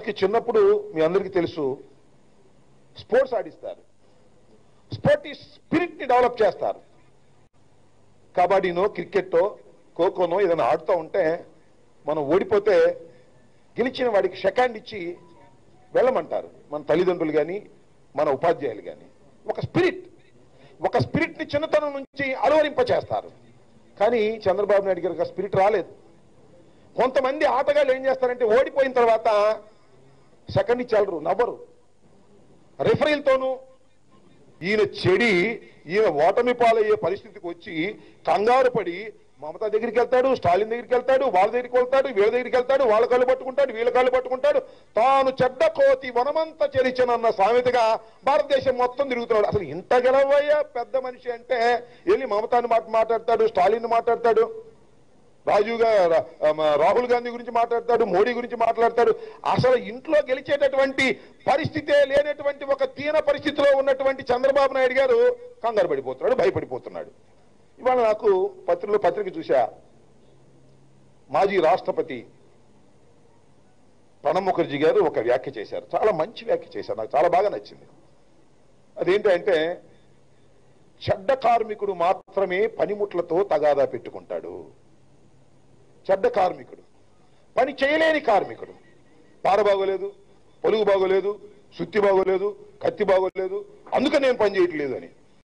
మనకి చిన్నప్పుడు మీ అందరికీ తెలుసు స్పోర్ట్స్ ఆడిస్తారు స్పోర్ట్ స్పిరిట్ ని డెవలప్ చేస్తారు కబడ్డీనో క్రికెట్టో ఖోఖోనో ఏదైనా ఆడుతూ ఉంటే మనం ఓడిపోతే గెలిచిన వాడికి సెకండ్ ఇచ్చి వెళ్ళమంటారు మన తల్లిదండ్రులు కానీ మన ఉపాధ్యాయులు కానీ ఒక స్పిరిట్ ఒక స్పిరిట్ ని చిన్నతనం నుంచి అలవరింప చేస్తారు కానీ చంద్రబాబు నాయుడు గారికి ఆ స్పిరిట్ రాలేదు కొంతమంది ఆటగాళ్ళు ఏం చేస్తారంటే ఓడిపోయిన తర్వాత సెకండ్ ఇచ్చారు నవ్వరు రెఫరీలతోనూ ఈయన చెడి ఈయన ఓటమి పాలయ్యే పరిస్థితికి వచ్చి కంగారు పడి మమతా దగ్గరికి వెళ్తాడు స్టాలిన్ దగ్గరికి వెళ్తాడు వాళ్ళ దగ్గరికి వెళ్తాడు వీళ్ళ దగ్గరికి వెళ్తాడు వాళ్ళ కాళ్ళు పట్టుకుంటాడు వీళ్ళ కాళ్ళు పట్టుకుంటాడు తాను చెడ్డ కోతి వనమంతా చెరిచనన్న సామెతగా భారతదేశం మొత్తం తిరుగుతున్నాడు అసలు ఇంత గెలవయ్యా పెద్ద మనిషి అంటే వెళ్ళి మమతాని మాట మాట్లాడతాడు స్టాలిన్ మాట్లాడతాడు రాజీవ్ గా రా- మ- రాహుల్ గాంధీ గురించి మాట్లాడతాడు మోడీ గురించి మాట్లాడతాడు అసలు ఇంట్లో గెలిచేటటువంటి పరిస్థితే లేనటువంటి ఒక దీన పరిస్థితిలో ఉన్నటువంటి చంద్రబాబు నాయుడు గారు కంగారు పడిపోతున్నాడు భయపడిపోతున్నాడు ఇవాళ నాకు పత్రికలో పత్రిక చూశా మాజీ రాష్ట్రపతి ప్రణబ్ ముఖర్జీ గారు ఒక వ్యాఖ్య చేశారు చాలా మంచి వ్యాఖ్య చేశారు నాకు చాలా బాగా నచ్చింది అదేంటంటే చెడ్డ కార్మికుడు మాత్రమే పనిముట్లతో తగాదా పెట్టుకుంటాడు చెడ్డ కార్మికుడు పని చేయలేని కార్మికుడు పార బాగోలేదు పొలుగు బాగోలేదు సుత్తి బాగోలేదు కత్తి బాగోలేదు అందుకని నేను పని చేయట్లేదు అని